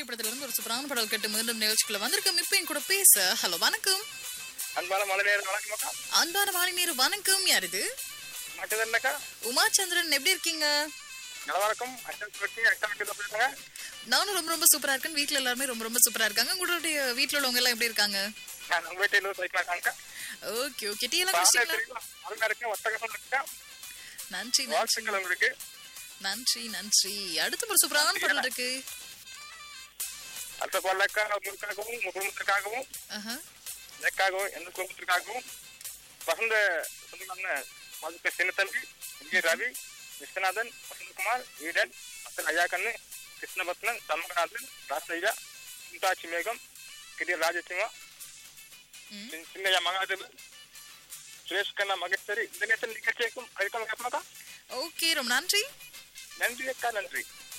திரைப்படத்துல இருந்து ஒரு சூப்பரான பாடல் கேட்டு மீண்டும் நிகழ்ச்சிக்குள்ள வந்திருக்கோம் இப்போ என் கூட பேச ஹலோ வணக்கம் அன்பான மழை நேரம் வணக்கம் அக்கா அன்பான வாணி நீர் வணக்கம் யார் இது மட்டும் உமாச்சந்திரன் எப்படி இருக்கீங்க நல்லா வணக்கம் அட்டன் சொல்லி அட்டன் சொல்லிருக்காங்க நானும் ரொம்ப ரொம்ப சூப்பரா இருக்கேன் வீட்ல எல்லாருமே ரொம்ப ரொம்ப சூப்பரா இருக்காங்க உங்களுடைய வீட்ல உள்ளவங்க எல்லாம் எப்படி இருக்காங்க நான் உங்க வீட்டில் இன்னும் சைக்கிளாக்காங்க ஓகே ஓகே டீ எல்லாம் குடிச்சிட்டீங்களா தெரியுமா அருமையா இருக்கேன் ஒத்தகம் இருக்கேன் நன்றி நன்றி வாழ்த்துக்கள் உங்களுக்கு நன்றி நன்றி அடுத்த ஒரு சூப்பரான பாடல் இருக்கு அடுத்த பாடலக்கா உங்களுக்காகவும் உங்க குடும்பத்திற்காகவும் ஆஹா. எனக்காகவும் எந்த குடும்பத்திற்காகவும் வசந்த சொந்தமான மதுக்க சின்னத்தம்பி விஜய் ரவி விஸ்வநாதன் வசந்தகுமார் ஈடன் அத்தன் ஐயாக்கண்ணு கிருஷ்ணபத்மன் சண்முகநாதன் ராசையா மும்தாட்சி மேகம் கிரியர் ராஜசிம்மா ம். சின்- சின்னையா மகாதேவ் சுரேஷ் கண்ணா மகேஸ்வரி இந்த நேரத்தில் நிகழ்ச்சிக்கும் அதுக்காக கேட்பாக்கா ஓகே ரொம்ப நன்றி நன்றி அக்கா நன்றி